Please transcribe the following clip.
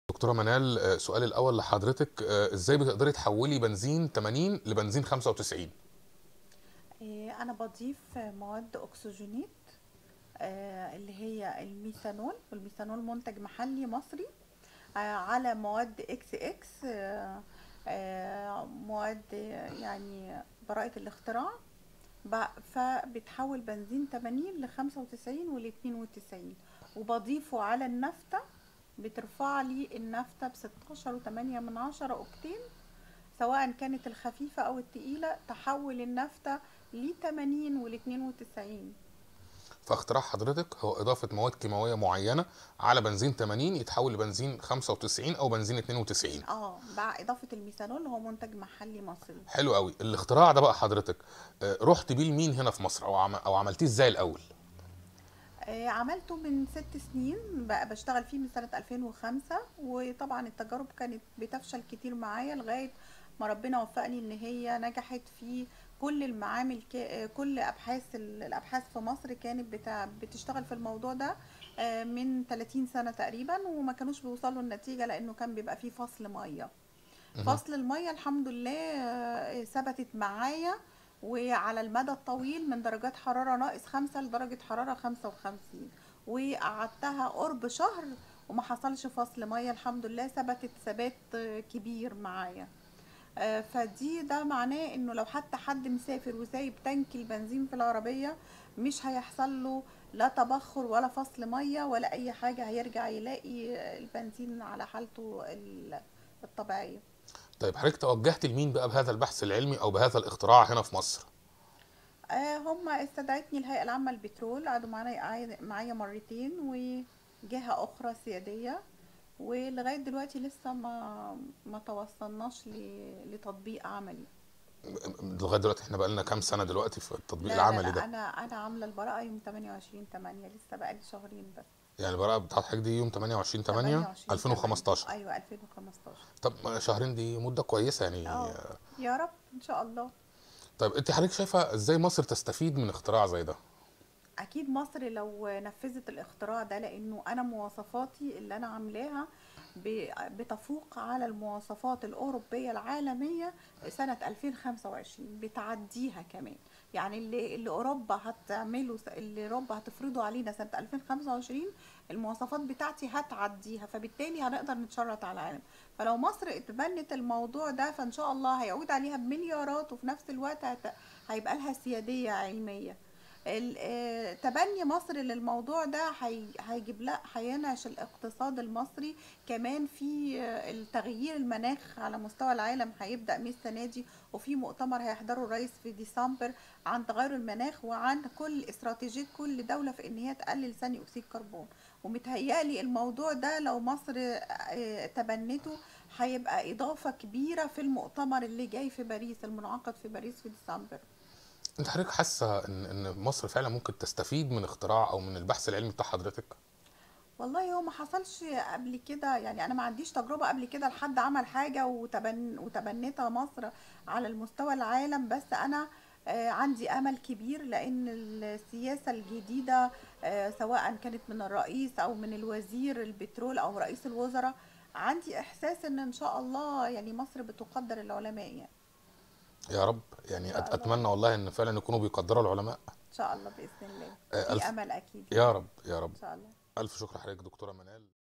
دكتورة منال آه، سؤالي الأول لحضرتك آه، إزاي بتقدري تحولي بنزين 80 لبنزين 95 إيه، أنا بضيف مواد أكسجينيت آه، اللي هي الميثانول والميثانول منتج محلي مصري آه، على مواد اكس اكس آه، آه، مواد يعني براءة الاختراع ب- فبتحول بنزين 80 ل 95 وال 92 وبضيفه على النفتة بترفع لي النفتة ب 16 و8 من عشرة أوكتين سواء كانت الخفيفة أو التقيلة تحول النفتة ل 80 وال 92 فاختراع حضرتك هو إضافة مواد كيماوية معينة على بنزين 80 يتحول لبنزين 95 أو بنزين 92 اه مع إضافة الميثانول اللي هو منتج محلي مصري حلو قوي الاختراع ده بقى حضرتك آه، رحت بيه لمين هنا في مصر أو عم... أو عملتيه إزاي الأول آه، عملته من ست سنين بقى بشتغل فيه من سنة 2005 وطبعا التجارب كانت بتفشل كتير معايا لغاية ما ربنا وفقني ان هي نجحت في كل المعامل ك... آه، كل ابحاث ال- الابحاث في مصر كانت بتاع... بتشتغل في الموضوع ده آه، من 30 سنة تقريبا وما كانوش بيوصلوا النتيجة لانه كان بيبقى فيه فصل مية مهم. فصل المية الحمد لله آه، ثبتت معايا وعلى المدى الطويل من درجات حرارة ناقص خمسة لدرجة حرارة خمسة وخمسين وقعدتها قرب شهر وما حصلش فصل مية الحمد لله ثبتت ثبات آه، كبير معايا آه، فدي ده معناه انه لو حتى حد مسافر وسايب تانك البنزين في العربية مش هيحصل له لا تبخر ولا فصل مية ولا اي حاجة هيرجع يلاقي البنزين على حالته ال- الطبيعية طيب حضرتك توجهت لمين بقى بهذا البحث العلمي أو بهذا الاختراع هنا في مصر آه، هم استدعتني الهيئة العامة للبترول قعدوا معايا معايا مرتين وجهة أخرى سيادية ولغاية دلوقتي لسه ما ما توصلناش ل- لتطبيق عملي لغاية دلوقتي احنا بقى لنا كام سنة دلوقتي في التطبيق لا لا العملي لا ده أنا أنا عاملة البراءة يوم 28 8 لسه بقالي شهرين بس يعني البراءة بتاعت حضرتك دي يوم 28 8 28 2015 8. أيوه 2015 طب شهرين دي مدة كويسة يعني اه يا رب إن شاء الله طيب انت حضرتك شايفة ازاي مصر تستفيد من اختراع زي ده اكيد مصر لو نفذت الاختراع ده لانه انا مواصفاتي اللي انا عاملاها ب- بتفوق على المواصفات الاوروبيه العالميه سنه 2025 بتعديها كمان يعني اللي اللي اوروبا هتعمله س- اللي اوروبا هتفرضه علينا سنه 2025 المواصفات بتاعتي هتعديها فبالتالي هنقدر نتشرط على العالم فلو مصر اتبنت الموضوع ده فان شاء الله هيعود عليها بمليارات وفي نفس الوقت هت- هيبقى لها سياديه علميه ال- آه، تبني مصر للموضوع ده هي- هيجيب لا هينعش الاقتصاد المصري كمان في آه، التغيير المناخ على مستوى العالم هيبدأ من السنة دي وفي مؤتمر هيحضره الرئيس في ديسمبر عن تغير المناخ وعن كل استراتيجية كل دولة في ان هي تقلل ثاني اكسيد الكربون ومتهيألي الموضوع ده لو مصر آه، تبنته هيبقى إضافة كبيرة في المؤتمر اللي جاي في باريس المنعقد في باريس في ديسمبر انت حضرتك حاسة ان ان مصر فعلا ممكن تستفيد من اختراع او من البحث العلمي بتاع حضرتك والله هو ما حصلش قبل كده يعني انا ما عنديش تجربة قبل كده لحد عمل حاجة وتبن وتبنتها مصر على المستوى العالم بس انا آه، عندي امل كبير لان السياسة الجديدة آه، سواء كانت من الرئيس او من الوزير البترول او رئيس الوزراء عندي احساس ان ان شاء الله يعني مصر بتقدر العلماء يعني يا رب يعني إن شاء أت- الله. اتمنى والله ان فعلا يكونوا بيقدروا العلماء ان شاء الله باذن الله آه، ألف في امل اكيد يا رب يا رب ان شاء الله الف شكر حضرتك دكتورة منال